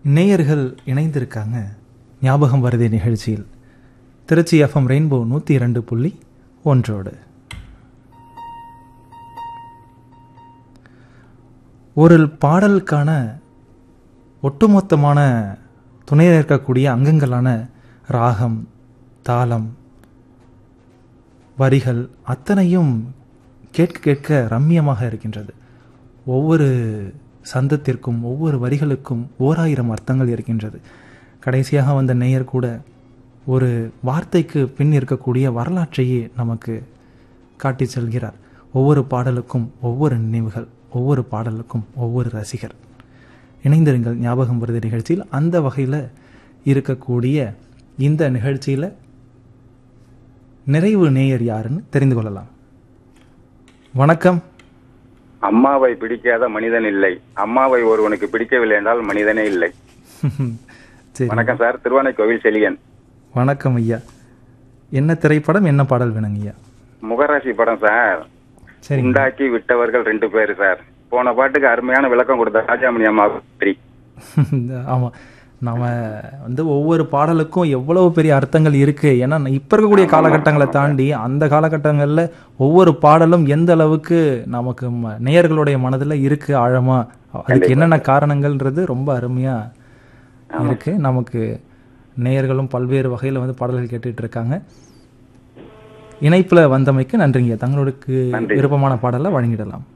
நேயர்கள் இணைந்திருக்காங்க ஞாபகம் வருதே நிகழ்ச்சியில் திருச்சி எஃப்எம் ரெயின்போ நூற்றி இரண்டு புள்ளி ஒன்றோடு ஒரு பாடலுக்கான ஒட்டுமொத்தமான துணையில் இருக்கக்கூடிய அங்கங்களான ராகம் தாளம் வரிகள் அத்தனையும் கேட்க கேட்க ரம்மியமாக இருக்கின்றது ஒவ்வொரு சந்தத்திற்கும் ஒவ்வொரு வரிகளுக்கும் ஓராயிரம் அர்த்தங்கள் இருக்கின்றது கடைசியாக வந்த நேயர் கூட ஒரு வார்த்தைக்கு பின் இருக்கக்கூடிய வரலாற்றையே நமக்கு காட்டி செல்கிறார் ஒவ்வொரு பாடலுக்கும் ஒவ்வொரு நினைவுகள் ஒவ்வொரு பாடலுக்கும் ஒவ்வொரு ரசிகர் இணைந்திருங்கள் ஞாபகம் வருது நிகழ்ச்சியில் அந்த வகையில் இருக்கக்கூடிய இந்த நிகழ்ச்சியில் நிறைவு நேயர் யாருன்னு தெரிந்து கொள்ளலாம் வணக்கம் அம்மாவை பிடிக்காத மனிதன் இல்லை அம்மாவை ஒருவனுக்கு பிடிக்கவில்லை என்றால் மனிதனே இல்லை சரி வணக்கம் சார் திருவானை கோவில் செலியன் வணக்கம் ஐயா என்ன திரைப்படம் என்ன பாடல் வேணுங்க ஐயா முகராசி படம் சார் சரிங்க உண்டாக்கி விட்டவர்கள் ரெண்டு பேர் சார் போன பாட்டுக்கு அருமையான விளக்கம் கொடுத்த ராஜாமணி அம்மா சரி ஆமாம் நாம வந்து ஒவ்வொரு பாடலுக்கும் எவ்வளவு பெரிய அர்த்தங்கள் இருக்கு ஏன்னா இப்போ இருக்கக்கூடிய காலகட்டங்களை தாண்டி அந்த காலகட்டங்களில் ஒவ்வொரு பாடலும் எந்த அளவுக்கு நமக்கு ம- நேயர்களுடைய மனதில் இருக்கு ஆழமா அதுக்கு என்னென்ன காரணங்கள்ன்றது ரொம்ப அருமையா இருக்கு நமக்கு நேயர்களும் பல்வேறு வகையில் வந்து பாடல்கள் கேட்டுட்டு இருக்காங்க இணைப்புல வந்தமைக்கு நன்றிங்க தங்களுக்கு நன்றி. விருப்பமான பாடலை வழங்கிடலாம்